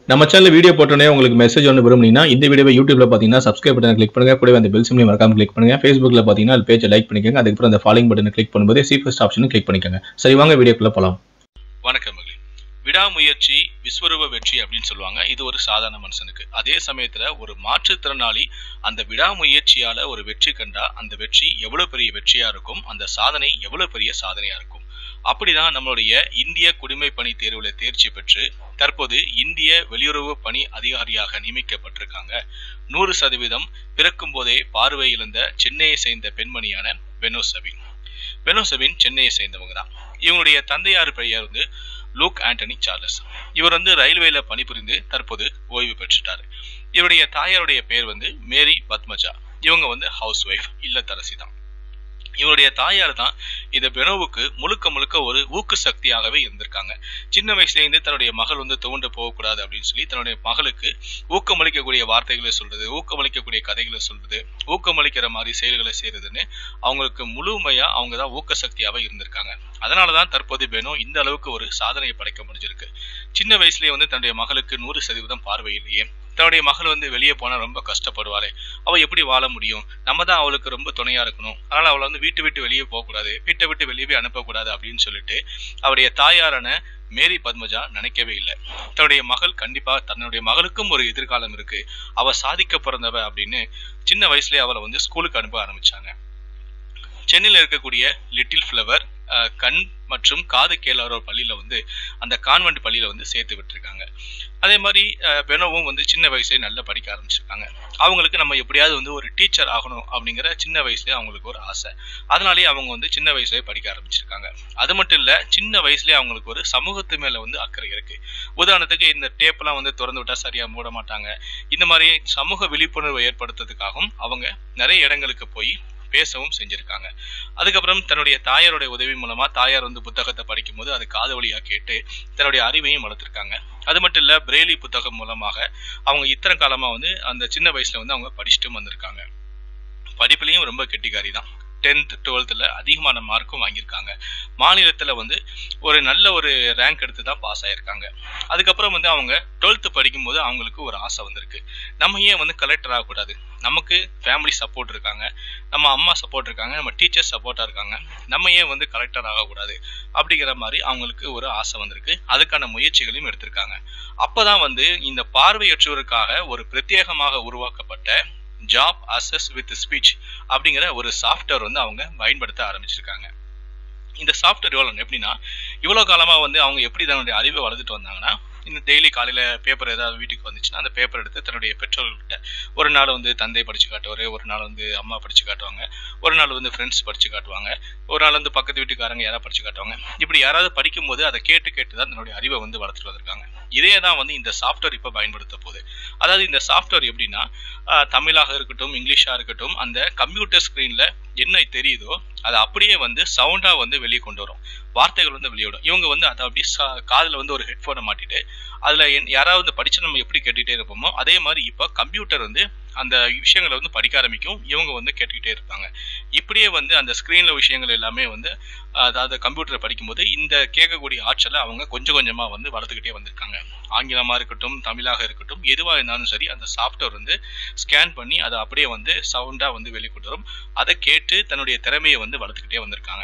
நம்ம channel video போட்டோன்னே உங்களுக்கு மெசேஜ் ஒன்று விரும்புனீங்கன்னா இந்த வீடியோவை யூடியூப்ல பார்த்தீங்கன்னா சப்ஸ்கிரைப் பட்டன் கிளிக் பண்ணுங்க கூடவே அந்த பெல் சிம்லையும் மறக்காம கிளிக் பண்ணுங்க ஃபேஸ்புக்ல பார்த்தீங்கன்னா அது பேஜை லைக் பண்ணிக்கோங்க அதுக்கப்புறம் அந்த ஃபாலோயிங் பட்டனை கிளிக் பண்ணும்போது சி ஃபர்ஸ்ட் ஆப்ஷனும் கிளிக் பண்ணிக்கோங்க சரி வாங்க வீடியோக்குள்ள போலாம் வணக்கம் மகளே விடாமுயற்சி விஸ்வரூப வெற்றி அப்படின்னு சொல்லுவாங்க இது ஒரு சாதாரண மனுஷனுக்கு அதே சமயத்துல ஒரு மாற்றுத்திறனாளி அந்த விடாமுயற்சியால ஒரு வெற்றி கண்டா அந்த வெற்றி எவ்வளவு பெரிய வெற்றியா இருக்கும் அந்த சாதனை எவ்வளவு பெரிய சாதனையா இருக்கும் அப்படிதான் நம்மளுடைய இந்திய குடிமை பணி தேர்வுல தேர்ச்சி பெற்று தற்போது இந்திய வெளியுறவு பணி அதிகாரியாக நியமிக்கப்பட்டிருக்காங்க நூறு சதவீதம் பிறக்கும் போதே பார்வை இழந்த சென்னையை சேர்ந்த பெண்மணியான பெனோசபின் பெனோசபின் சென்னையை சேர்ந்தவங்க தான் இவங்களுடைய தந்தையார் பெயர் வந்து லூக் ஆண்டனி சார்லஸ் இவர் வந்து ரயில்வேல பணிபுரிந்து தற்போது ஓய்வு பெற்றுட்டாரு இவருடைய தாயாருடைய பேர் வந்து மேரி பத்மஜா இவங்க வந்து ஹவுஸ் ஒய்ஃப் இல்லத்தரசி தான் இவருடைய தாயார் தான் இந்த பெனோவுக்கு முழுக்க முழுக்க ஒரு ஊக்கு சக்தியாகவே இருந்திருக்காங்க சின்ன வயசுல இருந்து தன்னுடைய மகள் வந்து துவண்டு போகக்கூடாது அப்படின்னு சொல்லி தன்னுடைய மகளுக்கு ஊக்கமளிக்கக்கூடிய வார்த்தைகளை சொல்றது ஊக்கமளிக்கக்கூடிய கதைகளை சொல்றது ஊக்கமளிக்கிற மாதிரி செயல்களை செய்யறதுன்னு அவங்களுக்கு முழுமையா அவங்க தான் ஊக்க சக்தியாவே இருந்திருக்காங்க அதனாலதான் தற்போது பெனோ இந்த அளவுக்கு ஒரு சாதனையை படைக்க முடிஞ்சிருக்கு சின்ன வயசுலயே வந்து தன்னுடைய மகளுக்கு நூறு சதவீதம் பார்வை இல்லையே தன்னுடைய மகள் வந்து வெளியே போனா ரொம்ப கஷ்டப்படுவாளே அவ எப்படி வாழ முடியும் நம்ம தான் அவளுக்கு ரொம்ப துணையா இருக்கணும் அதனால அவளை வந்து வீட்டு விட்டு வெளியே போகக்கூடாது வீட்டை விட்டு வெளியே போய் அனுப்பக்கூடாது அப்படின்னு சொல்லிட்டு அவருடைய தாயாரான மேரி பத்மஜா நினைக்கவே இல்லை தன்னுடைய மகள் கண்டிப்பா தன்னுடைய மகளுக்கும் ஒரு எதிர்காலம் இருக்கு அவ சாதிக்க பிறந்தவ அப்படின்னு சின்ன வயசுலயே அவளை வந்து ஸ்கூலுக்கு அனுப்ப ஆரம்பிச்சாங்க சென்னையில் இருக்கக்கூடிய லிட்டில் ஃப்ளவர் கண் மற்றும் காது கேளாரோர் பள்ளியில வந்து அந்த கான்வென்ட் பள்ளியில வந்து சேர்த்து விட்டுருக்காங்க அதே மாதிரி பெனோவும் வந்து சின்ன வயசுலேயே நல்லா படிக்க ஆரம்பிச்சிருக்காங்க அவங்களுக்கு நம்ம எப்படியாவது வந்து ஒரு டீச்சர் ஆகணும் அப்படிங்கிற சின்ன வயசுலேயே அவங்களுக்கு ஒரு ஆசை அதனாலேயே அவங்க வந்து சின்ன வயசுலேயே படிக்க ஆரம்பிச்சிருக்காங்க அது மட்டும் இல்லை சின்ன வயசுலேயே அவங்களுக்கு ஒரு சமூகத்து மேலே வந்து அக்கறை இருக்கு உதாரணத்துக்கு இந்த டேப்லாம் வந்து திறந்து விட்டா சரியா மூட மாட்டாங்க இந்த மாதிரி சமூக விழிப்புணர்வை ஏற்படுத்துறதுக்காகவும் அவங்க நிறைய இடங்களுக்கு போய் பேசவும் செஞ்சிருக்காங்க அதுக்கப்புறம் தன்னுடைய தாயாருடைய உதவி மூலமா தாயார் வந்து புத்தகத்தை படிக்கும் போது அது காது வழியா கேட்டு தன்னுடைய அறிவையும் வளர்த்துருக்காங்க அது மட்டும் இல்ல பிரேலி புத்தகம் மூலமாக அவங்க இத்தனை காலமா வந்து அந்த சின்ன வயசுல வந்து அவங்க படிச்சுட்டும் வந்திருக்காங்க படிப்புலயும் ரொம்ப கெட்டிக்காரி தான் டென்த் டுவெல்த்தில் அதிகமான மார்க்கும் வாங்கியிருக்காங்க மாநிலத்தில் வந்து ஒரு நல்ல ஒரு ரேங்க் எடுத்து தான் பாஸ் ஆயிருக்காங்க அதுக்கப்புறம் வந்து அவங்க டுவெல்த்து படிக்கும்போது அவங்களுக்கு ஒரு ஆசை வந்திருக்கு நம்ம ஏன் வந்து கலெக்டர் ஆகக்கூடாது நமக்கு ஃபேமிலி சப்போர்ட் இருக்காங்க நம்ம அம்மா சப்போர்ட் இருக்காங்க நம்ம டீச்சர்ஸ் சப்போர்ட்டாக இருக்காங்க நம்ம ஏன் வந்து கலெக்டர் ஆகக்கூடாது அப்படிங்கிற மாதிரி அவங்களுக்கு ஒரு ஆசை வந்திருக்கு அதுக்கான முயற்சிகளையும் எடுத்திருக்காங்க அப்போதான் வந்து இந்த பார்வையற்றோருக்காக ஒரு பிரத்யேகமாக உருவாக்கப்பட்ட ஜாப் அசஸ் வித் ஸ்பீச் அப்படிங்கிற ஒரு சாஃப்ட்வேர் வந்து அவங்க பயன்படுத்த ஆரம்பிச்சிருக்காங்க இந்த சாஃப்ட்வேர் எவ்வளோ எப்படின்னா இவ்வளோ காலமாக வந்து அவங்க எப்படி தன்னுடைய அறிவை வளர்த்துட்டு வந்தாங்கன்னா இந்த டெய்லி காலையில் பேப்பர் ஏதாவது வீட்டுக்கு வந்துச்சுன்னா அந்த பேப்பர் எடுத்து தன்னுடைய பெற்றோர்கள்கிட்ட ஒரு நாள் வந்து தந்தை படித்து காட்டுவார் ஒரு நாள் வந்து அம்மா படித்து காட்டுவாங்க ஒரு நாள் வந்து ஃப்ரெண்ட்ஸ் படித்து காட்டுவாங்க ஒரு நாள் வந்து பக்கத்து வீட்டுக்காரங்க யாராவது படித்து காட்டுவாங்க இப்படி யாராவது படிக்கும்போது அதை கேட்டு கேட்டு தான் தன்னுடைய அறிவை வந்து வளர்த்துட்டு வந்திருக்காங்க இதே தான் வந்து இந்த சாஃப்ட்வேர் இப்போ பயன்படுத்த போகுது அதாவது இந்த சாஃப்ட்வேர் எப்படின்னா தமிழாக இருக்கட்டும் இங்கிலீஷாக இருக்கட்டும் அந்த கம்ப்யூட்டர் ஸ்க்ரீனில் என்ன தெரியுதோ அதை அப்படியே வந்து சவுண்டாக வந்து வெளியே கொண்டு வரும் வார்த்தைகள் வந்து வெளியிடும் இவங்க வந்து அதை அப்படி காதில் வந்து ஒரு ஹெட்ஃபோனை மாட்டிட்டு அதில் யாராவது படித்து நம்ம எப்படி கேட்டுக்கிட்டே இருப்போமோ அதே மாதிரி இப்போ கம்ப்யூட்டர் வந்து அந்த விஷயங்களை வந்து படிக்க ஆரம்பிக்கும் இவங்க வந்து கேட்டுக்கிட்டே இருப்பாங்க இப்படியே வந்து அந்த ஸ்க்ரீனில் விஷயங்கள் எல்லாமே வந்து அதாவது கம்ப்யூட்டரை படிக்கும்போது இந்த கேட்கக்கூடிய ஆற்றலை அவங்க கொஞ்சம் கொஞ்சமாக வந்து வளர்த்துக்கிட்டே வந்திருக்காங்க ஆங்கிலமாக இருக்கட்டும் தமிழாக இருக்கட்டும் எதுவாக இருந்தாலும் சரி அந்த சாஃப்ட்வேர் வந்து ஸ்கேன் பண்ணி அதை அப்படியே வந்து சவுண்டாக வந்து வெளிக்கொண்டு வரும் அதை கேட்டு தன்னுடைய திறமையை வந்து வளர்த்துக்கிட்டே வந்திருக்காங்க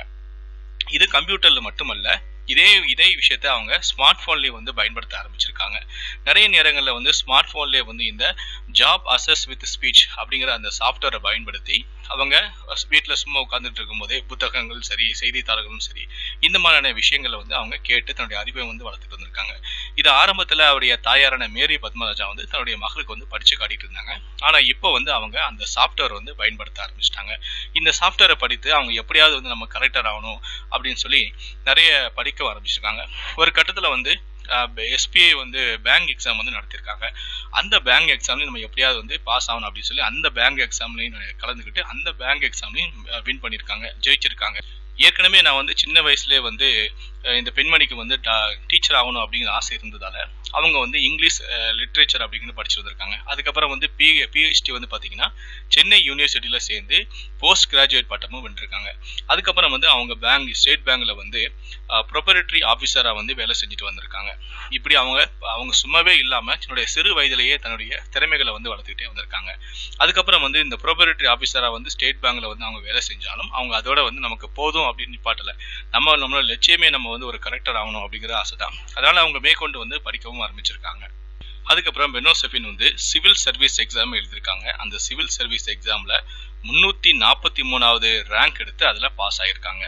இது கம்ப்யூட்டர்ல மட்டுமல்ல இதே இதே விஷயத்த அவங்க ஸ்மார்ட் ஃபோன்லேயே வந்து பயன்படுத்த ஆரம்பிச்சிருக்காங்க நிறைய நேரங்களில் வந்து ஸ்மார்ட் ஃபோன்லேயே வந்து இந்த ஜாப் அசஸ் வித் ஸ்பீச் அப்படிங்கிற அந்த சாஃப்ட்வேரை பயன்படுத்தி அவங்க வீட்டில் சும்மா உட்காந்துட்டு இருக்கும்போதே புத்தகங்கள் சரி செய்தித்தாள்களும் சரி இந்த மாதிரியான விஷயங்களை வந்து அவங்க கேட்டு தன்னுடைய அறிவை வந்து வளர்த்துட்டு வந்திருக்காங்க இது ஆரம்பத்தில் அவருடைய தாயாரான மேரி பத்மராஜா வந்து தன்னுடைய மகளுக்கு வந்து படிச்சு காட்டிட்டு இருந்தாங்க ஆனால் இப்போ வந்து அவங்க அந்த சாஃப்ட்வேர் வந்து பயன்படுத்த ஆரம்பிச்சிட்டாங்க இந்த சாஃப்ட்வேரை படித்து அவங்க எப்படியாவது வந்து நம்ம கரெக்டர் ஆகணும் அப்படின்னு சொல்லி நிறைய படிக்க ஆரம்பிச்சிருக்காங்க ஒரு கட்டத்தில் வந்து எஸ்பிஐ வந்து பேங்க் எக்ஸாம் வந்து நடத்திருக்காங்க அந்த பேங்க் எக்ஸாம்லையும் நம்ம எப்படியாவது வந்து பாஸ் ஆகணும் அப்படின்னு சொல்லி அந்த பேங்க் எக்ஸாம்லையும் கலந்துக்கிட்டு அந்த பேங்க் எக்ஸாம்லையும் வின் பண்ணியிருக்காங்க ஜெயிச்சிருக்காங்க ஏற்கனவே நான் வந்து சின்ன வயசுலேயே வந்து அஹ் இந்த பெண்மணிக்கு வந்து டீச்சர் ஆகணும் அப்படிங்கிற ஆசை இருந்ததால அவங்க வந்து இங்கிலீஷ் லிட்ரேச்சர் அப்படிங்கிறது படிச்சு வந்திருக்காங்க அதுக்கப்புறம் வந்து பி பிஹெச்டி வந்து பார்த்தீங்கன்னா சென்னை யூனிவர்சிட்டியில் சேர்ந்து போஸ்ட் கிராஜுவேட் பட்டமும் வென்றிருக்காங்க அதுக்கப்புறம் வந்து அவங்க பேங்க் ஸ்டேட் பேங்க்ல வந்து ப்ரொபரேட்டரி ஆஃபீஸராக வந்து வேலை செஞ்சுட்டு வந்திருக்காங்க இப்படி அவங்க அவங்க சும்மாவே இல்லாமல் தன்னுடைய சிறு வயதிலேயே தன்னுடைய திறமைகளை வந்து வளர்த்துக்கிட்டே வந்திருக்காங்க அதுக்கப்புறம் வந்து இந்த ப்ரொபரேட்டரி ஆஃபீஸராக வந்து ஸ்டேட் பேங்க்ல வந்து அவங்க வேலை செஞ்சாலும் அவங்க அதோட வந்து நமக்கு போதும் அப்படின்னு நிப்பாட்டல நம்ம நம்மளோட லட்சியமே நம்ம வந்து ஒரு கரெக்டர் ஆகணும் அப்படிங்கிற ஆசை தான் அதனால அவங்க மேற்கொண்டு வந்து படிக்கவும் ஆரம்பிச்சிருக்காங்க அதுக்கப்புறம் பெனோசெஃபின் வந்து சிவில் சர்வீஸ் எக்ஸாம் எழுதியிருக்காங்க அந்த சிவில் சர்வீஸ் எக்ஸாம்ல முன்னூத்தி நாற்பத்தி மூணாவது ரேங்க் எடுத்து அதுல பாஸ் ஆயிருக்காங்க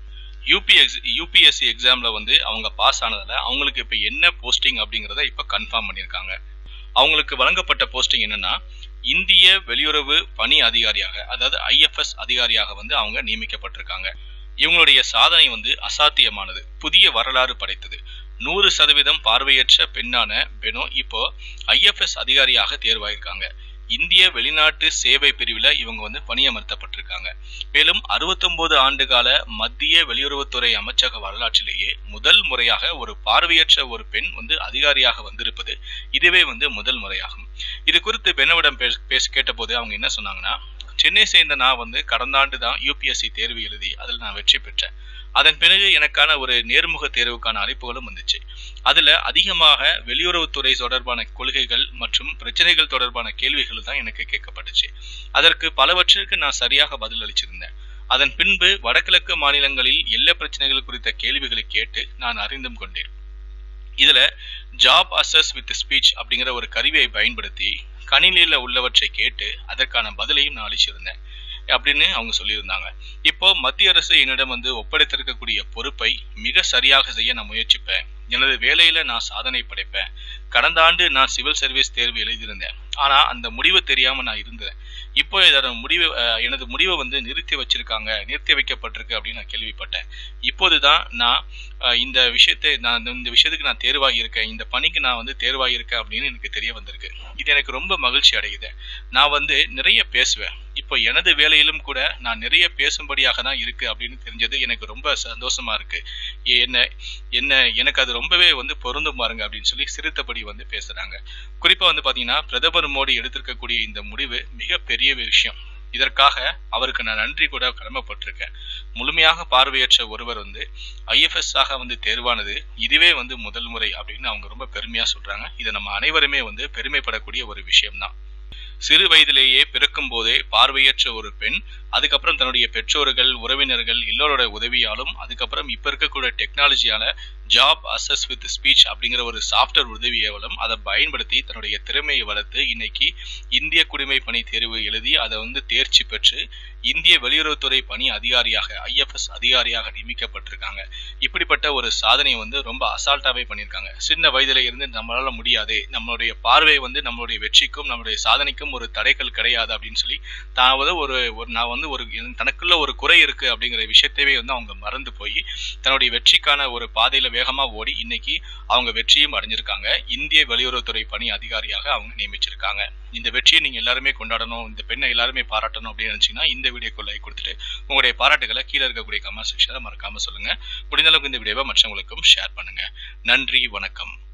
யூபிஎஸ் யூபிஎஸ்சி எக்ஸாம்ல வந்து அவங்க பாஸ் ஆனதால அவங்களுக்கு இப்ப என்ன போஸ்டிங் அப்படிங்கறத இப்ப கன்ஃபார்ம் பண்ணியிருக்காங்க அவங்களுக்கு வழங்கப்பட்ட போஸ்டிங் என்னன்னா இந்திய வெளியுறவு பணி அதிகாரியாக அதாவது ஐஎஃப்எஸ் அதிகாரியாக வந்து அவங்க நியமிக்கப்பட்டிருக்காங்க இவங்களுடைய சாதனை வந்து அசாத்தியமானது புதிய வரலாறு படைத்தது நூறு சதவீதம் பார்வையற்ற பெண்ணான பெனோ இப்போ ஐஎஃப்எஸ் அதிகாரியாக தேர்வாயிருக்காங்க இந்திய வெளிநாட்டு சேவை பிரிவில் இவங்க வந்து பணியமர்த்தப்பட்டிருக்காங்க மேலும் அறுபத்தொன்பது ஆண்டு கால மத்திய வெளியுறவுத்துறை அமைச்சக வரலாற்றிலேயே முதல் முறையாக ஒரு பார்வையற்ற ஒரு பெண் வந்து அதிகாரியாக வந்திருப்பது இதுவே வந்து முதல் முறையாகும் இது குறித்து பெனோவிடம் பேச பேச கேட்டபோது அவங்க என்ன சொன்னாங்கன்னா சென்னை சேர்ந்த நான் வந்து கடந்த ஆண்டு தான் யூபிஎஸ்சி தேர்வு எழுதி அதில் நான் வெற்றி பெற்றேன் அதன் பிறகு எனக்கான ஒரு நேர்முக தேர்வுக்கான அழைப்புகளும் வந்துச்சு அதுல அதிகமாக வெளியுறவுத்துறை தொடர்பான கொள்கைகள் மற்றும் பிரச்சனைகள் தொடர்பான கேள்விகள் தான் எனக்கு கேட்கப்பட்டுச்சு அதற்கு பலவற்றிற்கு நான் சரியாக பதில் அளிச்சிருந்தேன் அதன் பின்பு வடகிழக்கு மாநிலங்களில் எல்லை பிரச்சனைகள் குறித்த கேள்விகளை கேட்டு நான் அறிந்தும் கொண்டேன் இதுல ஜாப் அசஸ் வித் ஸ்பீச் அப்படிங்கிற ஒரு கருவியை பயன்படுத்தி கணினியில உள்ளவற்றை கேட்டு அதற்கான பதிலையும் நான் அளிச்சிருந்தேன் அப்படின்னு அவங்க சொல்லியிருந்தாங்க இப்போ மத்திய அரசு என்னிடம் வந்து ஒப்படைத்திருக்கக்கூடிய பொறுப்பை மிக சரியாக செய்ய நான் முயற்சிப்பேன் எனது வேலையில நான் சாதனை படைப்பேன் கடந்த ஆண்டு நான் சிவில் சர்வீஸ் தேர்வு எழுதியிருந்தேன் ஆனா அந்த முடிவு தெரியாம நான் இருந்தேன் இப்போ இதோட முடிவு அஹ், எனது முடிவை வந்து நிறுத்தி வச்சிருக்காங்க நிறுத்தி வைக்கப்பட்டிருக்கு அப்படின்னு நான் கேள்விப்பட்டேன் இப்போதுதான் நான் அஹ், இந்த விஷயத்தை நான் இந்த விஷயத்துக்கு நான் தேர்வாகி இருக்கேன் இந்த பணிக்கு நான் வந்து தேர்வாகி இருக்கேன் அப்படின்னு எனக்கு தெரிய வந்திருக்கு இது எனக்கு ரொம்ப மகிழ்ச்சி அடையுது நான் வந்து நிறைய பேசுவேன் இப்போ எனது வேலையிலும் கூட நான் நிறைய பேசும்படியாக தான் இருக்கு அப்படின்னு தெரிஞ்சது எனக்கு ரொம்ப சந்தோஷமா இருக்கு ஏ- என்ன என்ன எனக்கு அது ரொம்பவே வந்து பொருந்தும் பாருங்க அப்படின்னு சொல்லி சிரித்தபடி வந்து பேசுறாங்க குறிப்பா வந்து பாத்தீங்கன்னா பிரதமர் மோடி எடுத்திருக்கக்கூடிய இந்த முடிவு மிக பெரிய விஷயம் இதற்காக அவருக்கு நான் நன்றி கூட கடமைப்பட்டிருக்கேன் முழுமையாக பார்வையற்ற ஒருவர் வந்து ஐஎஃப்எஸ் ஆக வந்து தேர்வானது இதுவே வந்து முதல் முறை அப்படின்னு அவங்க ரொம்ப பெருமையா சொல்றாங்க இது நம்ம அனைவருமே வந்து பெருமைப்படக்கூடிய ஒரு விஷயம்தான் சிறு வயதிலேயே பிறக்கும் போதே பார்வையற்ற ஒரு பெண் அதுக்கப்புறம் தன்னுடைய பெற்றோர்கள் உறவினர்கள் எல்லோரோட உதவியாலும் அதுக்கப்புறம் இப்ப இருக்கக்கூடிய டெக்னாலஜியால ஜாப் அசஸ் வித் ஸ்பீச் அப்படிங்கிற ஒரு சாஃப்ட்வேர் உதவியாலும் அதை பயன்படுத்தி தன்னுடைய திறமையை வளர்த்து இன்னைக்கு இந்திய குடிமை பணி தேர்வு எழுதி அதை வந்து தேர்ச்சி பெற்று இந்திய வெளியுறவுத்துறை பணி அதிகாரியாக ஐஎஃப்எஸ் அதிகாரியாக நியமிக்கப்பட்டிருக்காங்க இப்படிப்பட்ட ஒரு சாதனையை வந்து ரொம்ப அசால்ட்டாவே பண்ணியிருக்காங்க சின்ன வயதுல இருந்து நம்மளால முடியாது நம்மளுடைய பார்வை வந்து நம்மளுடைய வெற்றிக்கும் நம்மளுடைய சாதனைக்கும் ஒரு தடைகள் கிடையாது அப்படின்னு சொல்லி தான் வந்து ஒரு ஒரு நான் வந்து ஒரு என் தனக்குள்ள ஒரு குறை இருக்கு அப்படிங்கிற விஷயத்தையே வந்து அவங்க மறந்து போய் தன்னுடைய வெற்றிக்கான ஒரு பாதையில வேகமா ஓடி இன்னைக்கு அவங்க வெற்றியும் அடைஞ்சிருக்காங்க இந்திய வெளியுறவுத்துறை பணி அதிகாரியாக அவங்க நியமிச்சிருக்காங்க இந்த வெற்றியை நீங்க எல்லாருமே கொண்டாடணும் இந்த பெண்ணை எல்லாருமே பாராட்டணும் அப்படின்னு நினைச்சீங்கன்னா இந்த வீடியோக்கு லைக் கொடுத்துட்டு உங்களுடைய பாராட்டுகளை கீழே இருக்கக்கூடிய கமெண்ட் செக்ஷனில் மறக்காம சொல்லுங்க முடிந்த அளவுக்கு இந்த வீடியோவை மற்றவங்களுக்கும் ஷேர் பண்ணுங்க நன்றி வணக்கம்